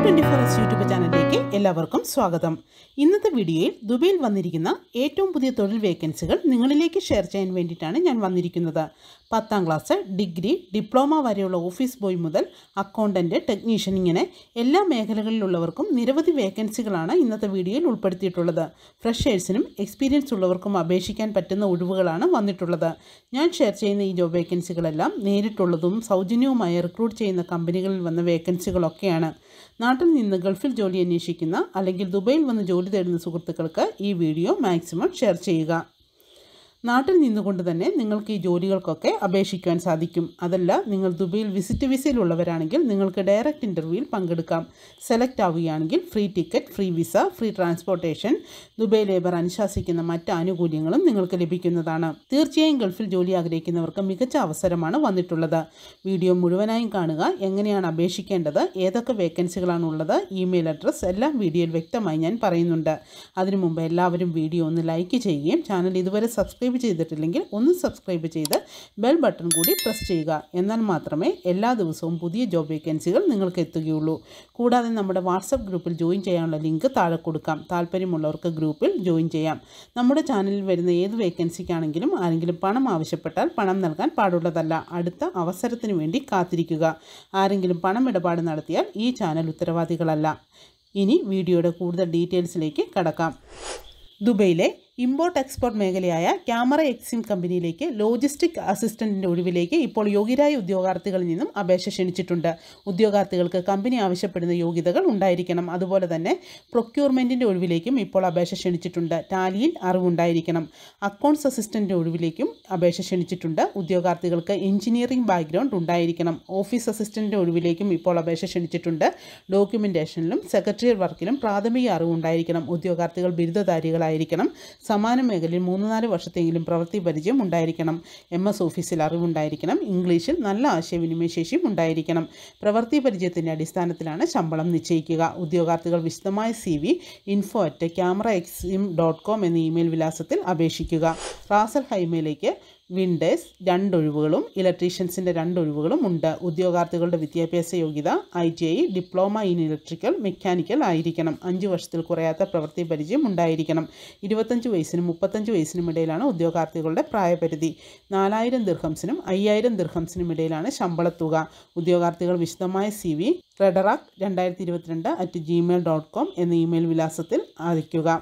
twenty four S YouTube ചാനലിലേക്ക് എല്ലാവർക്കും സ്വാഗതം ഇന്നത്തെ വീഡിയോയിൽ ദുബൈയിൽ വന്നിരിക്കുന്ന ഏറ്റവും പുതിയ തൊഴിൽ വേക്കൻസികൾ നിങ്ങളിലേക്ക് ഷെയർ ചെയ്യാൻ വേണ്ടിയിട്ടാണ് ഞാൻ വന്നിരിക്കുന്നത് പത്താം ക്ലാസ് ഡിഗ്രി ഡിപ്ലോമ വരെയുള്ള ഓഫീസ് ബോയ് മുതൽ അക്കൗണ്ടൻറ്റ് ടെക്നീഷ്യൻ ഇങ്ങനെ എല്ലാ മേഖലകളിലുള്ളവർക്കും നിരവധി വേക്കൻസികളാണ് ഇന്നത്തെ വീഡിയോയിൽ ഉൾപ്പെടുത്തിയിട്ടുള്ളത് ഫ്രഷേഴ്സിനും എക്സ്പീരിയൻസ് ഉള്ളവർക്കും അപേക്ഷിക്കാൻ പറ്റുന്ന ഒഴിവുകളാണ് വന്നിട്ടുള്ളത് ഞാൻ ഷെയർ ചെയ്യുന്ന ഈ ജോബ് വേക്കൻസികളെല്ലാം നേരിട്ടുള്ളതും സൗജന്യവുമായി റിക്രൂട്ട് ചെയ്യുന്ന കമ്പനികളിൽ വന്ന വേക്കൻസികളൊക്കെയാണ് നാട്ടിൽ നിന്ന് ഗൾഫിൽ ജോലി അന്വേഷിക്കുന്ന അല്ലെങ്കിൽ ദുബൈയിൽ വന്ന് ജോലി തേടുന്ന സുഹൃത്തുക്കൾക്ക് ഈ വീഡിയോ മാക്സിമം ഷെയർ ചെയ്യുക നാട്ടിൽ നിന്നുകൊണ്ട് തന്നെ നിങ്ങൾക്ക് ഈ ജോലികൾക്കൊക്കെ അപേക്ഷിക്കുവാൻ സാധിക്കും അതല്ല നിങ്ങൾ ദുബൈയിൽ വിസിറ്റ് വിസയിലുള്ളവരാണെങ്കിൽ നിങ്ങൾക്ക് ഡയറക്റ്റ് ഇൻ്റർവ്യൂവിൽ പങ്കെടുക്കാം സെലക്ട് ആവുകയാണെങ്കിൽ free ticket free visa free transportation Dubai labour അനുശാസിക്കുന്ന മറ്റ് ആനുകൂല്യങ്ങളും നിങ്ങൾക്ക് ലഭിക്കുന്നതാണ് തീർച്ചയായും ഗൾഫിൽ ജോലി ആഗ്രഹിക്കുന്നവർക്ക് മികച്ച അവസരമാണ് വന്നിട്ടുള്ളത് വീഡിയോ മുഴുവനായും കാണുക എങ്ങനെയാണ് അപേക്ഷിക്കേണ്ടത് ഏതൊക്കെ വേക്കൻസികളാണ് ഉള്ളത് ഇമെയിൽ അഡ്രസ്സ് എല്ലാം വീഡിയോയിൽ വ്യക്തമായി ഞാൻ പറയുന്നുണ്ട് അതിനു മുമ്പ് എല്ലാവരും വീഡിയോ ഒന്ന് ലൈക്ക് ചെയ്യുകയും ചാനൽ ഇതുവരെ സബ്സ്ക്രൈബ് ചെയ്തിട്ടില്ലെങ്കിൽ ഒന്ന് സബ്സ്ക്രൈബ് ചെയ്ത് ബെൽ ബട്ടൺ കൂടി പ്രസ് ചെയ്യുക എന്നാൽ മാത്രമേ എല്ലാ ദിവസവും പുതിയ ജോബ് വേക്കൻസികൾ നിങ്ങൾക്ക് എത്തുകയുള്ളൂ കൂടാതെ നമ്മുടെ വാട്സപ്പ് ഗ്രൂപ്പിൽ ജോയിൻ ചെയ്യാനുള്ള ലിങ്ക് താഴെ കൊടുക്കാം താല്പര്യമുള്ളവർക്ക് ഗ്രൂപ്പിൽ ജോയിൻ ചെയ്യാം നമ്മുടെ ചാനലിൽ വരുന്ന ഏത് വേക്കൻസിക്കാണെങ്കിലും ആരെങ്കിലും പണം ആവശ്യപ്പെട്ടാൽ പണം നൽകാൻ പാടുള്ളതല്ല അടുത്ത അവസരത്തിന് വേണ്ടി കാത്തിരിക്കുക ആരെങ്കിലും പണം ഇടപാട് നടത്തിയാൽ ഈ ചാനൽ ഉത്തരവാദികളല്ല ഇനി വീഡിയോയുടെ കൂടുതൽ ഡീറ്റെയിൽസിലേക്ക് കടക്കാം ദുബൈയിലെ ഇമ്പോർട്ട് എക്സ്പോർട്ട് മേഖലയായ ക്യാമറ എക്സിം കമ്പനിയിലേക്ക് ലോജിസ്റ്റിക് അസിസ്റ്റന്റിൻ്റെ ഒഴിവിലേക്ക് ഇപ്പോൾ യോഗ്യരായ ഉദ്യോഗാർത്ഥികളിൽ നിന്നും അപേക്ഷ ക്ഷണിച്ചിട്ടുണ്ട് ഉദ്യോഗാർത്ഥികൾക്ക് കമ്പനി ആവശ്യപ്പെടുന്ന യോഗ്യതകൾ ഉണ്ടായിരിക്കണം അതുപോലെ തന്നെ പ്രൊക്യൂർമെൻറ്റിൻ്റെ ഒഴിവിലേക്കും ഇപ്പോൾ അപേക്ഷ ക്ഷണിച്ചിട്ടുണ്ട് ടാലിയിൽ അറിവുണ്ടായിരിക്കണം അക്കൗണ്ട്സ് അസിസ്റ്റൻ്റ് ഒഴിവിലേക്കും അപേക്ഷ ക്ഷണിച്ചിട്ടുണ്ട് ഉദ്യോഗാർത്ഥികൾക്ക് എഞ്ചിനീയറിംഗ് ബാക്ക്ഗ്രൗണ്ട് ഉണ്ടായിരിക്കണം ഓഫീസ് അസിസ്റ്റൻ്റ് ഒഴിവിലേക്കും ഇപ്പോൾ അപേക്ഷ ക്ഷണിച്ചിട്ടുണ്ട് ഡോക്യുമെൻറ്റേഷനിലും സെക്രട്ടറിയൽ വർക്കിലും പ്രാഥമിക അറിവുണ്ടായിരിക്കണം ഉദ്യോഗാർത്ഥികൾ ബിരുദധാരികളായിരിക്കണം സമാന മേഖലയിൽ മൂന്ന് നാല് വർഷത്തെങ്കിലും പ്രവൃത്തി പരിചയം ഉണ്ടായിരിക്കണം എം എസ് ഓഫീസിൽ അറിവുണ്ടായിരിക്കണം ഇംഗ്ലീഷിൽ നല്ല ആശയവിനിമയ ശേഷിയും ഉണ്ടായിരിക്കണം പ്രവൃത്തി പരിചയത്തിൻ്റെ അടിസ്ഥാനത്തിലാണ് ശമ്പളം നിശ്ചയിക്കുക ഉദ്യോഗാർത്ഥികൾ വിശദമായ C V info at Camera Exim dot com എന്ന ഇമെയിൽ വിലാസത്തിൽ അപേക്ഷിക്കുക റാസൽ ഹൈമയിലേക്ക് വിൻഡേഴ്സ് രണ്ടൊഴിവുകളും ഇലക്ട്രീഷ്യൻസിൻ്റെ രണ്ടൊഴിവുകളും ഉണ്ട് ഉദ്യോഗാർത്ഥികളുടെ വിദ്യാഭ്യാസ യോഗ്യത I T I diploma in electrical mechanical ആയിരിക്കണം അഞ്ച് വർഷത്തിൽ കുറയാത്ത പ്രവൃത്തി പരിചയം ഉണ്ടായിരിക്കണം ഇരുപത്തഞ്ച് വയസ്സിനും മുപ്പത്തഞ്ച് വയസ്സിനും ഇടയിലാണ് ഉദ്യോഗാർത്ഥികളുടെ പ്രായപരിധി നാലായിരം ദിർഹംസിനും അയ്യായിരം ദിർഹംസിനും ഇടയിലാണ് ശമ്പളത്തുക ഉദ്യോഗാർത്ഥികൾ വിശദമായ സി വി റെഡറാക്ക് രണ്ടായിരത്തി ഇരുപത്തിരണ്ട് അറ്റ് ജിമെയിൽ ഡോട്ട് കോം എന്ന ഇമെയിൽ വിലാസത്തിൽ അയയ്ക്കുക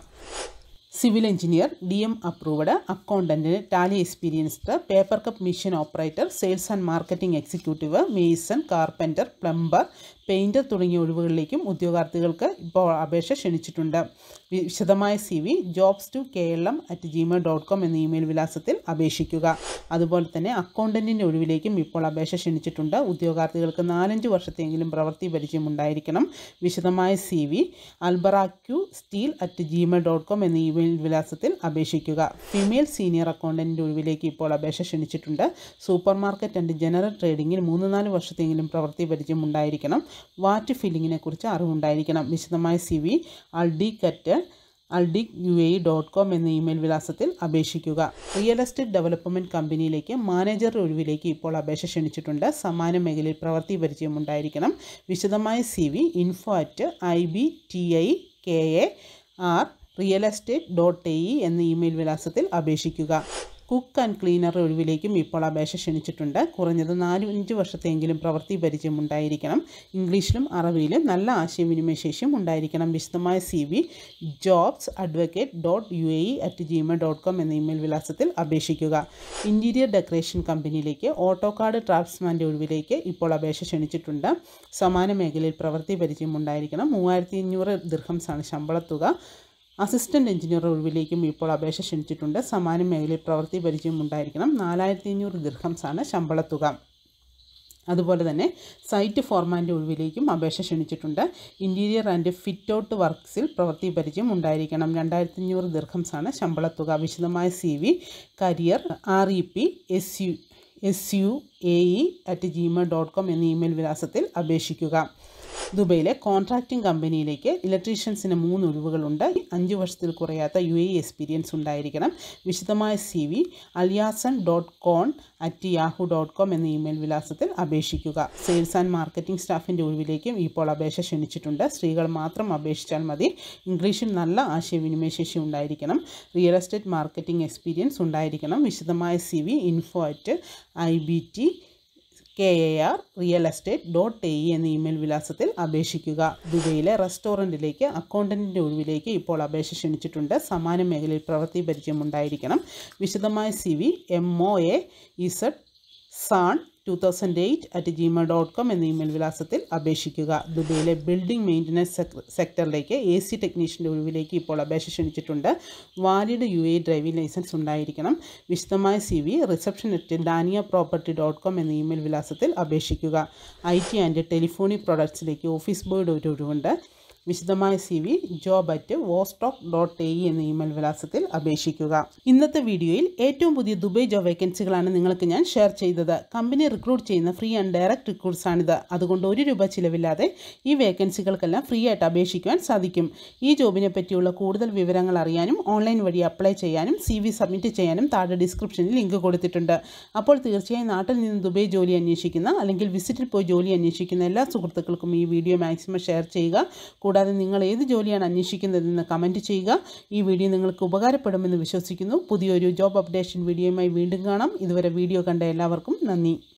civil engineer D M approved അക്കൗണ്ടൻറ്റിന് Tally experienced paper cup machine operator sales and marketing executive mason carpenter plumber painter തുടങ്ങിയ ഒഴിവുകളിലേക്കും ഉദ്യോഗാർത്ഥികൾക്ക് ഇപ്പോൾ അപേക്ഷ ക്ഷണിച്ചിട്ടുണ്ട് വിശദമായ C V jobs two K L M at Gmail dot com എന്ന ഇമെയിൽ വിലാസത്തിൽ അപേക്ഷിക്കുക അതുപോലെ തന്നെ അക്കൗണ്ടൻറ്റിൻ്റെ ഒഴിവിലേക്കും ഇപ്പോൾ അപേക്ഷ ക്ഷണിച്ചിട്ടുണ്ട് ഉദ്യോഗാർത്ഥികൾക്ക് നാലഞ്ച് വർഷത്തെങ്കിലും പ്രവൃത്തി പരിചയം ഉണ്ടായിരിക്കണം വിശദമായ C V Albaraq steel at Gmail dot com എന്ന ഇമെയിൽ വിലാസത്തിൽ അപേക്ഷിക്കുക ഫീമെയിൽ സീനിയർ അക്കൗണ്ടൻറ്റിൻ്റെ ഒഴിവിലേക്ക് ഇപ്പോൾ അപേക്ഷ ക്ഷണിച്ചിട്ടുണ്ട് സൂപ്പർ മാർക്കറ്റ് ആൻഡ് ജനറൽ ട്രേഡിങ്ങിൽ മൂന്ന് നാല് വർഷത്തെങ്കിലും പ്രവൃത്തി പരിചയം ഉണ്ടായിരിക്കണം വാറ്റ് ഫില്ലിങ്ങിനെ കുറിച്ച് അറിവുണ്ടായിരിക്കണം വിശദമായ C V Aldic at Aldic U A dot com എന്ന ഇമെയിൽ വിലാസത്തിൽ അപേക്ഷിക്കുക റിയൽ എസ്റ്റേറ്റ് ഡെവലപ്മെൻറ്റ് കമ്പനിയിലേക്ക് മാനേജർ ഒഴിവിലേക്ക് ഇപ്പോൾ അപേക്ഷ ക്ഷണിച്ചിട്ടുണ്ട് സമാന മേഖലയിൽ പ്രവൃത്തി പരിചയം ഉണ്ടായിരിക്കണം വിശദമായ C V info at I B T I K A R real estate dot A E എന്ന ഇമെയിൽ വിലാസത്തിൽ അപേക്ഷിക്കുക കുക്ക് ആൻഡ് ക്ലീനർ ഒഴിവിലേക്കും ഇപ്പോൾ അപേക്ഷ ക്ഷണിച്ചിട്ടുണ്ട് കുറഞ്ഞത് നാല് അഞ്ച് വർഷത്തെങ്കിലും പ്രവൃത്തി പരിചയം ഉണ്ടായിരിക്കണം ഇംഗ്ലീഷിലും അറബിയിലും നല്ല ആശയവിനിമയ ശേഷിയും ഉണ്ടായിരിക്കണം വിശദമായ C V jobs advocate dot U A E at Gmail dot com എന്ന ഇമെയിൽ വിലാസത്തിൽ അപേക്ഷിക്കുക ഇൻറ്റീരിയർ ഡെക്കറേഷൻ കമ്പനിയിലേക്ക് ഓട്ടോ കാർഡ് ഡ്രാഫ്റ്റ്സ്മാൻ്റെ ഒഴിവിലേക്ക് ഇപ്പോൾ അപേക്ഷ ക്ഷണിച്ചിട്ടുണ്ട് സമാന മേഖലയിൽ പ്രവൃത്തി പരിചയം ഉണ്ടായിരിക്കണം മൂവായിരത്തി അഞ്ഞൂറ് ദിർഹംസാണ് ശമ്പളത്തുക അസിസ്റ്റൻറ്റ് എഞ്ചിനീയർ ഒഴിവിലേക്കും ഇപ്പോൾ അപേക്ഷ ക്ഷണിച്ചിട്ടുണ്ട് സമാന മേഖലയിൽ പ്രവൃത്തി പരിചയം ഉണ്ടായിരിക്കണം നാലായിരത്തി അഞ്ഞൂറ് ദിർഹംസാണ് ശമ്പളത്തുക അതുപോലെ തന്നെ സൈറ്റ് ഫോർമാൻ്റെ ഒഴിവിലേക്കും അപേക്ഷ ക്ഷണിച്ചിട്ടുണ്ട് ഇൻറ്റീരിയർ ആൻഡ് ഫിറ്റ് ഔട്ട് വർക്ക്സിൽ പ്രവൃത്തി പരിചയം ഉണ്ടായിരിക്കണം രണ്ടായിരത്തി അഞ്ഞൂറ് ദിർഹംസാണ് ശമ്പളത്തുക വിശദമായ C V career R E P S U S U A E at Gmail dot com എന്ന ഇമെയിൽ വിലാസത്തിൽ അപേക്ഷിക്കുക ദുബൈയിലെ കോൺട്രാക്റ്റിംഗ് കമ്പനിയിലേക്ക് ഇലക്ട്രീഷ്യൻസിന് മൂന്ന് ഒഴിവുകളുണ്ട് അഞ്ച് വർഷത്തിൽ കുറയാത്ത യു എ എക്സ്പീരിയൻസ് ഉണ്ടായിരിക്കണം വിശദമായ സി വി അലിയാസൺ dot com at Yahoo dot com എന്ന ഇമെയിൽ വിലാസത്തിൽ അപേക്ഷിക്കുക സെയിൽസ് ആൻഡ് മാർക്കറ്റിംഗ് സ്റ്റാഫിൻ്റെ ഒഴിവിലേക്കും ഇപ്പോൾ അപേക്ഷ ക്ഷണിച്ചിട്ടുണ്ട് സ്ത്രീകൾ മാത്രം അപേക്ഷിച്ചാൽ മതി ഇംഗ്ലീഷിൽ നല്ല ആശയവിനിമയ ശേഷി ഉണ്ടായിരിക്കണം റിയൽ എസ്റ്റേറ്റ് മാർക്കറ്റിംഗ് എക്സ്പീരിയൻസ് ഉണ്ടായിരിക്കണം വിശദമായ C V info at I B T K A R real estate dot A E എന്ന ഇമെയിൽ വിലാസത്തിൽ അപേക്ഷിക്കുക ദുബൈയിലെ റെസ്റ്റോറൻറ്റിലേക്ക് അക്കൗണ്ടൻറ്റിൻ്റെ ഒഴിവിലേക്ക് ഇപ്പോൾ അപേക്ഷ ക്ഷണിച്ചിട്ടുണ്ട് സമാന മേഖലയിൽ പ്രവൃത്തി പരിചയമുണ്ടായിരിക്കണം വിശദമായ C V M O A Z സാൺ two thousand eight at Gmail dot com എന്ന ഇമെയിൽ വിലാസത്തിൽ അപേക്ഷിക്കുക ദുബൈയിലെ ബിൽഡിംഗ് മെയിൻ്റനൻസ് സെക്ടറിലേക്ക് എ സി ടെക്നീഷ്യൻ്റെ ഒഴിവിലേക്ക് ഇപ്പോൾ അപേക്ഷ ക്ഷണിച്ചിട്ടുണ്ട് valid U A driving licence ഉണ്ടായിരിക്കണം വിശദമായ C V reception at Dania property dot com എന്ന ഇമെയിൽ വിലാസത്തിൽ അപേക്ഷിക്കുക ഐ ടി ആൻഡ് ടെലിഫോണിക് പ്രോഡക്ട്സിലേക്ക് ഓഫീസ് ബോയുടെ ഒരു ഒഴിവുണ്ട് വിശദമായ C V job at Vostok dot A E എന്ന ഇമെയിൽ വിലാസത്തിൽ അപേക്ഷിക്കുക ഇന്നത്തെ വീഡിയോയിൽ ഏറ്റവും പുതിയ ദുബൈ ജോബ് വേക്കൻസികളാണ് നിങ്ങൾക്ക് ഞാൻ ഷെയർ ചെയ്തത് കമ്പനി റിക്രൂട്ട് ചെയ്യുന്ന ഫ്രീ ആൻഡ് ഡയറക്റ്റ് റിക്രൂട്ട്സ് ആണിത് അതുകൊണ്ട് ഒരു രൂപ ചിലവില്ലാതെ ഈ വേക്കൻസികൾക്കെല്ലാം ഫ്രീ ആയിട്ട് അപേക്ഷിക്കുവാൻ സാധിക്കും ഈ ജോബിനെ പറ്റിയുള്ള കൂടുതൽ വിവരങ്ങൾ അറിയാനും ഓൺലൈൻ വഴി അപ്ലൈ ചെയ്യാനും സി വി സബ്മിറ്റ് ചെയ്യാനും താഴെ ഡിസ്ക്രിപ്ഷനിൽ ലിങ്ക് കൊടുത്തിട്ടുണ്ട് അപ്പോൾ തീർച്ചയായും നാട്ടിൽ നിന്ന് ദുബൈ ജോലി അന്വേഷിക്കുന്ന അല്ലെങ്കിൽ വിസിറ്റിൽ പോയി ജോലി അന്വേഷിക്കുന്ന എല്ലാ സുഹൃത്തുക്കൾക്കും ഈ വീഡിയോ മാക്സിമം ഷെയർ ചെയ്യുക കൂടാതെ നിങ്ങൾ ഏത് ജോലിയാണ് അന്വേഷിക്കുന്നതെന്ന് കമൻറ്റ് ചെയ്യുക ഈ വീഡിയോ നിങ്ങൾക്ക് ഉപകാരപ്പെടുമെന്ന് വിശ്വസിക്കുന്നു പുതിയൊരു ജോബ് അപ്ഡേഷൻ വീഡിയോയുമായി വീണ്ടും കാണാം ഇതുവരെ വീഡിയോ കണ്ട എല്ലാവർക്കും നന്ദി